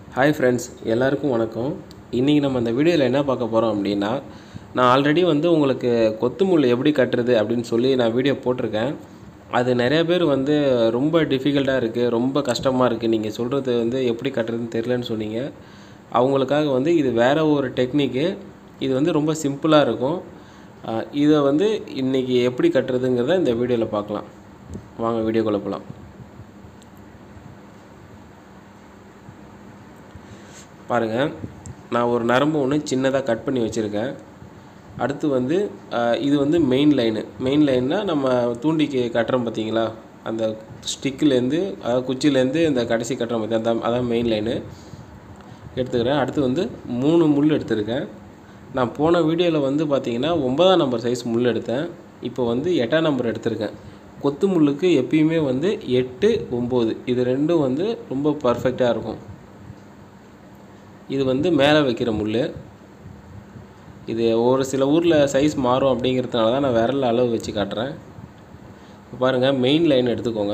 hi friends எல்லாருக்கும் வணக்கம் இன்றைக்கி நம்ம இந்த வீடியோவில் என்ன பார்க்க போகிறோம் அப்படின்னா நான் ஆல்ரெடி வந்து உங்களுக்கு கொத்து முள் எப்படி கட்டுறது அப்படின்னு சொல்லி நான் வீடியோ போட்டிருக்கேன் அது நிறைய பேர் வந்து ரொம்ப டிஃபிகல்ட்டாக இருக்குது ரொம்ப கஷ்டமாக இருக்குது நீங்கள் சொல்கிறது வந்து எப்படி கட்டுறதுன்னு தெரிலன்னு சொன்னீங்க அவங்களுக்காக வந்து இது வேறு ஒரு டெக்னிக்கு இது வந்து ரொம்ப சிம்பிளாக இருக்கும் அஹ் இதை வந்து இன்றைக்கி எப்படி கட்டுறதுங்கிறத இந்த வீடியோவில் பார்க்கலாம் வாங்க வீடியோக்குள்ளே போகலாம் பாருங்கள் நான் ஒரு நரம்பு ஒன்று சின்னதாக கட் பண்ணி வச்சுருக்கேன் அடுத்து வந்து அஹ், இது வந்து மெயின் லைனு மெயின் லைன்னா நம்ம தூண்டிக்கு கட்டுறோம் பார்த்தீங்களா அந்த ஸ்டிக்கிலேருந்து அதாவது குச்சிலேருந்து இந்த கடைசி கட்டுறோம் பார்த்தி அந்த அதான் மெயின் லைனு எடுத்துக்கிறேன் அடுத்து வந்து மூணு முள் எடுத்திருக்கேன் நான் போன வீடியோவில் வந்து பார்த்தீங்கன்னா ஒன்பதாம் நம்பர் சைஸ் முள் எடுத்தேன் இப்போ வந்து எட்டாம் நம்பர் எடுத்திருக்கேன் கொத்து முள்ளுக்கு எப்பயுமே வந்து எட்டு ஒம்பது இது ரெண்டும் வந்து ரொம்ப பர்ஃபெக்டாக இருக்கும் இது வந்து மேலே வைக்கிற முள் இது ஒரு சில ஊரில் சைஸ் மாறும் அப்படிங்கிறதுனால தான் நான் விரல் அளவு வச்சு காட்டுறேன் இப்போ பாருங்கள் மெயின் லைன் எடுத்துக்கோங்க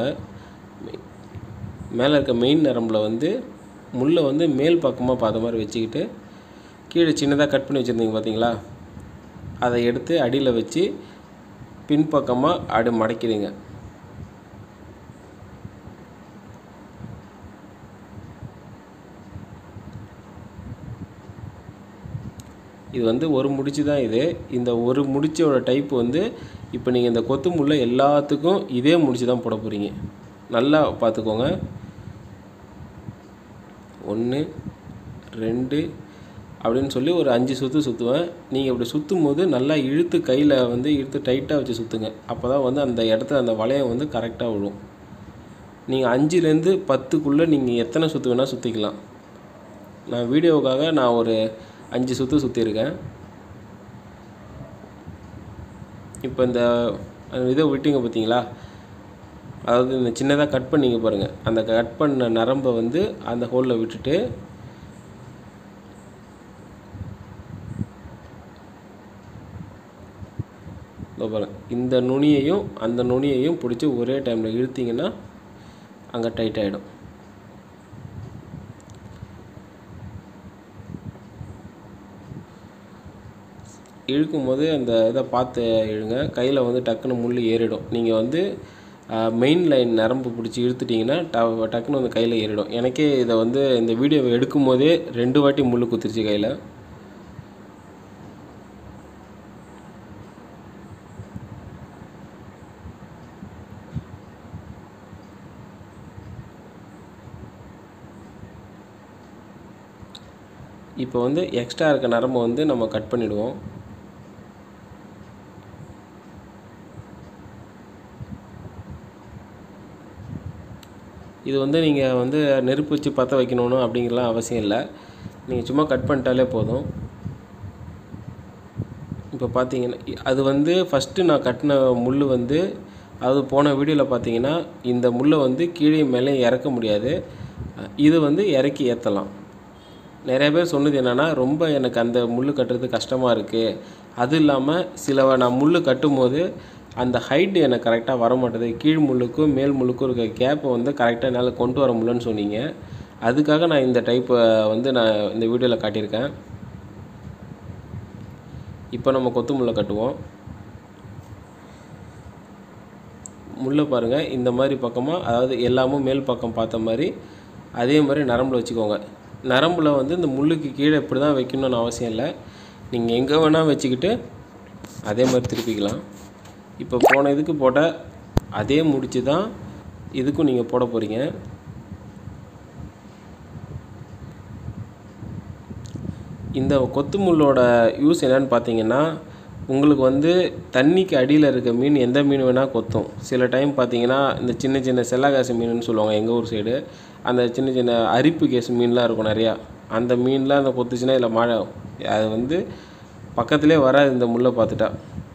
மேலே இருக்க மெயின் நரம்பில் வந்து முள்ளை வந்து மேல் பக்கமாக பார்த்த மாதிரி வச்சுக்கிட்டு கீழே சின்னதாக கட் பண்ணி வச்சுருந்தீங்க பார்த்தீங்களா அதை எடுத்து அடியில் வச்சு பின்பக்கமாக அடு மடக்கிடுங்க இது வந்து ஒரு முடிச்சு தான் இது இந்த ஒரு முடிச்சோட டைப் வந்து இப்போ நீங்கள் இந்த கொத்து முள்ளை எல்லாத்துக்கும் இதே முடிச்சு தான் போட போகிறீங்க நல்லா பார்த்துக்கோங்க ஒன்று ரெண்டு அப்படின்னு சொல்லி ஒரு அஞ்சு சுற்று சுற்றுவேன் நீங்கள் இப்படி சுற்றும் போது நல்லா இழுத்து கையில் வந்து இழுத்து டைட்டாக வச்சு சுற்றுங்க அப்போ தான் வந்து அந்த இடத்துல அந்த வளையம் வந்து கரெக்டாக விழும் நீங்கள் அஞ்சுலேருந்து பத்துக்குள்ளே நீங்கள் எத்தனை சுற்று வேணால் சுற்றிக்கலாம் நான் வீடியோவுக்காக நான் ஒரு அஞ்சு சுற்று சுற்றிருக்கேன் இப்போ இந்த அந்த இதை விட்டீங்க பார்த்தீங்களா அதாவது இந்த சின்னதாக கட் பண்ணீங்க பாருங்கள் அந்த கட் பண்ண நரம்பை வந்து அந்த ஹோலில் விட்டுட்டு இதோ பாருங்க இந்த நுனியையும் அந்த நுனியையும் பிடிச்சி ஒரே டைமில் இழுத்தீங்கன்னா அங்கே டைட் ஆகிடும் இழுக்கும் போது அந்த இதை பார்த்து இழுங்க கையில் வந்து டக்குன்னு முள் ஏறிடும் நீங்கள் வந்து மெயின் லைன் நரம்பு பிடிச்சி இழுத்துட்டிங்கன்னா ட டக்குன்னு வந்து கையில் ஏறிடும் எனக்கே இதை வந்து இந்த வீடியோவை எடுக்கும் போதே ரெண்டு வாட்டி முள் குத்திருச்சு கையில் இப்போ வந்து எக்ஸ்ட்ரா இருக்க நரம்பை வந்து நம்ம கட் பண்ணிவிடுவோம் இது வந்து நீங்கள் வந்து நெருப்பு வச்சு பற்ற வைக்கணும்னு அப்படிங்கிறலாம் அவசியம் இல்லை நீங்கள் சும்மா கட் பண்ணிட்டாலே போதும் இப்போ பார்த்தீங்கன்னா அது வந்து ஃபஸ்ட்டு நான் கட்டின முள் வந்து அது போன வீடியோவில் பார்த்தீங்கன்னா இந்த முள்ளை வந்து கீழே மேலே இறக்க முடியாது இது வந்து இறக்கி ஏற்றலாம் நிறைய பேர் சொன்னது என்னென்னா ரொம்ப எனக்கு அந்த முள் கட்டுறது கஷ்டமாக இருக்குது அது இல்லாமல் சில நான் முள் கட்டும்போது அந்த ஹைட்டு எனக்கு கரெக்டாக வர மாட்டேது கீழ் முள்ளுக்கும் மேல் முள்ளுக்கும் இருக்க கேப்பை வந்து கரெக்டாக என்னால் கொண்டு வர முடியலன்னு சொன்னீங்க அதுக்காக நான் இந்த டைப்பை வந்து நான் இந்த வீடியோவில் காட்டியிருக்கேன் இப்போ நம்ம கொத்து முள்ளை கட்டுவோம் முள்ளை பாருங்கள் இந்த மாதிரி பக்கமாக அதாவது எல்லாமும் மேல் பக்கம் பார்த்த மாதிரி அதே மாதிரி நரம்பில் வச்சுக்கோங்க நரம்பில் வந்து இந்த முள்ளுக்கு கீழே இப்படி தான் வைக்கணும்னு அவசியம் இல்லை நீங்கள் எங்கே வேணால் வச்சுக்கிட்டு அதே மாதிரி திருப்பிக்கலாம் இப்போ போன இதுக்கு போட்ட அதே முடிச்சு தான் இதுக்கும் நீங்கள் போட போகிறீங்க இந்த கொத்து முள்ளோட யூஸ் என்னன்னு பார்த்தீங்கன்னா உங்களுக்கு வந்து தண்ணிக்கு அடியில் இருக்க மீன் எந்த மீன் வேணால் கொத்தும் சில டைம் பார்த்தீங்கன்னா இந்த சின்ன சின்ன செல்லகாசு மீனுன்னு சொல்லுவாங்க எங்கள் ஊர் சைடு அந்த சின்ன சின்ன அரிப்பு கேஸ் மீன்லாம் இருக்கும் நிறையா அந்த மீன்லாம் அந்த கொத்துச்சுன்னா இல்லை மழை அது வந்து பக்கத்துலேயே வராது இந்த முள்ளை பார்த்துட்டா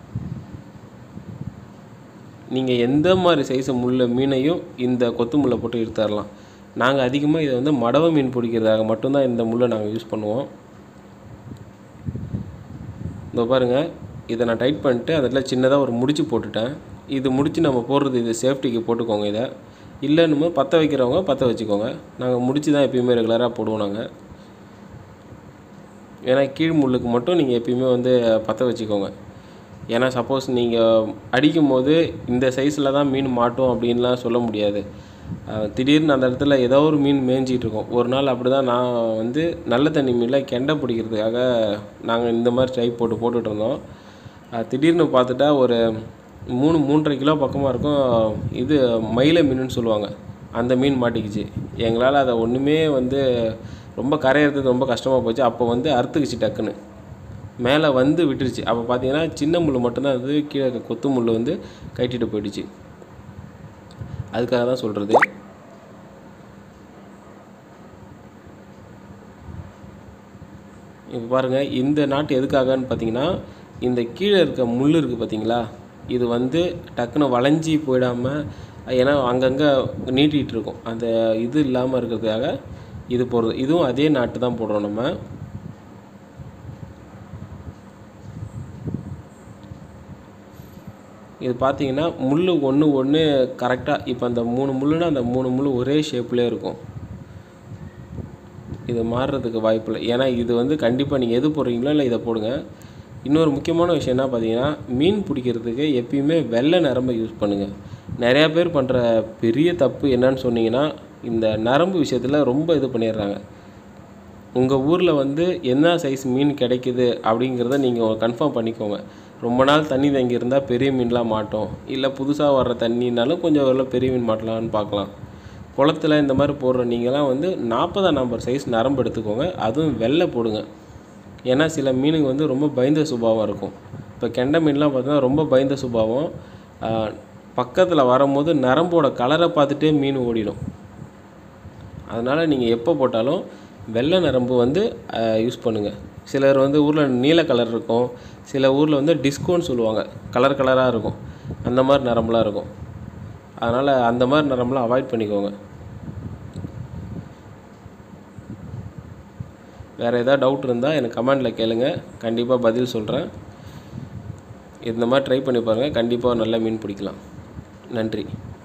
நீங்கள் எந்த மாதிரி சைஸு முள்ள மீனையும் இந்த கொத்து முள்ளை போட்டு எடுத்துடலாம் நாங்கள் அதிகமாக இதை வந்து மடவை மீன் பிடிக்கிறதாக மட்டும்தான் இந்த முள்ளை நாங்கள் யூஸ் பண்ணுவோம் இதோ பாருங்கள் இதை நான் டைட் பண்ணிட்டு அதில் சின்னதாக ஒரு முடிச்சு போட்டுட்டேன் இது முடிச்சு நம்ம போடுறது இது சேஃப்டிக்கு போட்டுக்கோங்க இதை இல்லைன்னு போது பற்ற வைக்கிறவங்க பற்ற வச்சுக்கோங்க நாங்கள் முடிச்சு தான் எப்பயுமே ரெகுலராக போடுவோம் நாங்கள் ஏன்னா கீழ் முள்ளுக்கு மட்டும் நீங்கள் எப்பயுமே வந்து பற்ற வச்சுக்கோங்க ஏன்னா சப்போஸ் நீங்கள் அடிக்கும் போது இந்த சைஸில் தான் மீன் மாட்டும் அப்படின்லாம் சொல்ல முடியாது அஹ் திடீர்னு அந்த இடத்துல ஏதோ ஒரு மீன் மேய்ஞ்சிட்டு இருக்கும் ஒரு நாள் அப்படி தான் நான் வந்து நல்ல தண்ணி மீனில் கெண்டை பிடிக்கிறதுக்காக நாங்கள் இந்த மாதிரி ட்ரை போட்டு போட்டுட்டு இருந்தோம் அஹ் திடீர்னு பார்த்துட்டா ஒரு மூணு மூன்றரை கிலோ பக்கமாக இருக்கும் இது மயிலை மீனுன்னு சொல்லுவாங்க அந்த மீன் மாட்டிக்கிச்சு எங்களால் அதை ஒன்றுமே வந்து ரொம்ப கரையிறது ரொம்ப கஷ்டமாக போச்சு அப்போ வந்து அறுத்துக்குச்சு டக்குன்னு மேலே வந்து விட்டுருச்சு அப்போ பார்த்தீங்கன்னா சின்ன முள் மட்டும்தான் அது கீழே இருக்க கொத்து முள் வந்து கட்டிட்டு போயிடுச்சு அதுக்காக தான் சொல்கிறது இப்போ பாருங்கள் இந்த நாட்டு எதுக்காகன்னு பார்த்தீங்கன்னா இந்த கீழே இருக்க முள் இருக்குது பார்த்தீங்களா இது வந்து டக்குன்னு வளைஞ்சி போயிடாமல் ஏன்னா அங்கங்கே நீட்டிகிட்டு இருக்கும் அந்த இது இல்லாமல் இருக்கிறதுக்காக இது போடுறது இதுவும் அதே நாட்டு தான் போடுறோம் நம்ம இது பார்த்தீங்கன்னா முள் ஒன்று ஒன்று கரெக்டாக இப்போ அந்த மூணு முள்ளுனா அந்த மூணு முள் ஒரே ஷேப்லேயே இருக்கும் இது மாறுறதுக்கு வாய்ப்பு இல்லை ஏன்னா இது வந்து கண்டிப்பாக நீங்கள் எது போடுறீங்களோ இல்லை இதை போடுங்க இன்னொரு முக்கியமான விஷயம் என்ன பார்த்தீங்கன்னா மீன் பிடிக்கிறதுக்கு எப்பயுமே வெள்ளை நரம்பை யூஸ் பண்ணுங்கள் நிறையா பேர் பண்ணுற பெரிய தப்பு என்னன்னு சொன்னீங்கன்னா இந்த நரம்பு விஷயத்தில் ரொம்ப இது பண்ணிடுறாங்க உங்கள் ஊரில் வந்து என்ன சைஸ் மீன் கிடைக்குது அப்படிங்கிறத நீங்கள் கன்ஃபார்ம் பண்ணிக்கோங்க ரொம்ப நாள் தண்ணி தங்கி இருந்தால் பெரிய மீன்லாம் மாட்டோம் இல்லை புதுசாக வர்ற தண்ணினாலும் கொஞ்சம் வரல பெரிய மீன் மாட்டலாம்னு பார்க்கலாம் குளத்துல இந்த மாதிரி போடுற நீங்களாம் வந்து நாற்பதாம் நம்பர் சைஸ் நரம்பு எடுத்துக்கோங்க அதுவும் வெள்ளை போடுங்க ஏன்னா சில மீனுங்க வந்து ரொம்ப பயந்த சுபாவம் இருக்கும் இப்போ கெண்டை மீன்லாம் பார்த்தீங்கன்னா ரொம்ப பயந்த சுபாவம் பக்கத்தில் வரும்போது நரம்போட கலரை பார்த்துட்டே மீன் ஓடிடும் அதனால் நீங்கள் எப்போ போட்டாலும் வெள்ளை நரம்பு வந்து யூஸ் பண்ணுங்கள் சிலர் வந்து ஊரில் நீல கலர் இருக்கும் சில ஊரில் வந்து டிஸ்கோன்னு சொல்லுவாங்க கலர் கலராக இருக்கும் அந்த மாதிரி நரம்புலாம் இருக்கும் அதனால் அந்த மாதிரி நரம்புலாம் அவாய்ட் பண்ணிக்கோங்க வேறு ஏதாவது டவுட் இருந்தால் எனக்கு கமெண்டில் கேளுங்க கண்டிப்பாக பதில் சொல்கிறேன் இந்த மாதிரி ட்ரை பண்ணி பாருங்கள் கண்டிப்பாக நல்ல மீன் பிடிக்கலாம் நன்றி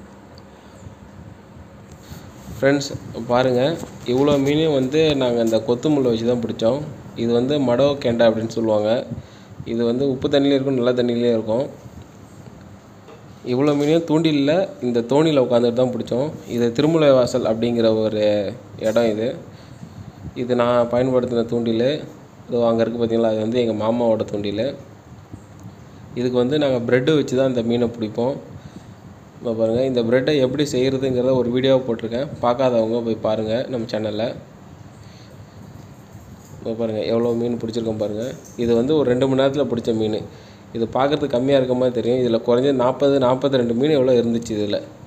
ஃப்ரெண்ட்ஸ் பாருங்கள் இவ்வளோ மீனையும் வந்து நாங்கள் இந்த கொத்து முள்ளை வச்சு தான் பிடிச்சோம் இது வந்து மடோ கெண்டை அப்படின்னு சொல்லுவாங்க இது வந்து உப்பு தண்ணியிலையும் இருக்கும் நல்ல தண்ணியிலையும் இருக்கும் இவ்வளோ மீனையும் தூண்டிலில் இந்த தோணியில் உட்காந்துட்டு தான் பிடிச்சோம் இது திருமலை வாசல் அப்படிங்கிற ஒரு இடம் இது இது நான் பயன்படுத்தின தூண்டில் இதோ அங்கே இருக்குது பார்த்தீங்களா அது வந்து எங்கள் மாமாவோட தூண்டில் இதுக்கு வந்து நாங்கள் ப்ரெட்டு வச்சு தான் இந்த மீனை பிடிப்போம் இப்போ பாருங்கள் இந்த ப்ரெட்டை எப்படி செய்கிறதுங்கிறத ஒரு வீடியோவை போட்டிருக்கேன் பார்க்காதவங்க போய் பாருங்கள் நம்ம சேனலில் இப்போ பாருங்கள் எவ்வளோ மீன் பிடிச்சிருக்கோம் பாருங்கள் இது வந்து ஒரு ரெண்டு மணி நேரத்தில் பிடிச்ச மீன் இது பார்க்குறதுக்கு கம்மியாக இருக்க மாதிரி தெரியும் இதில் குறைஞ்சது நாற்பது நாற்பத்தி ரெண்டு மீன் எவ்வளோ இருந்துச்சு இதில்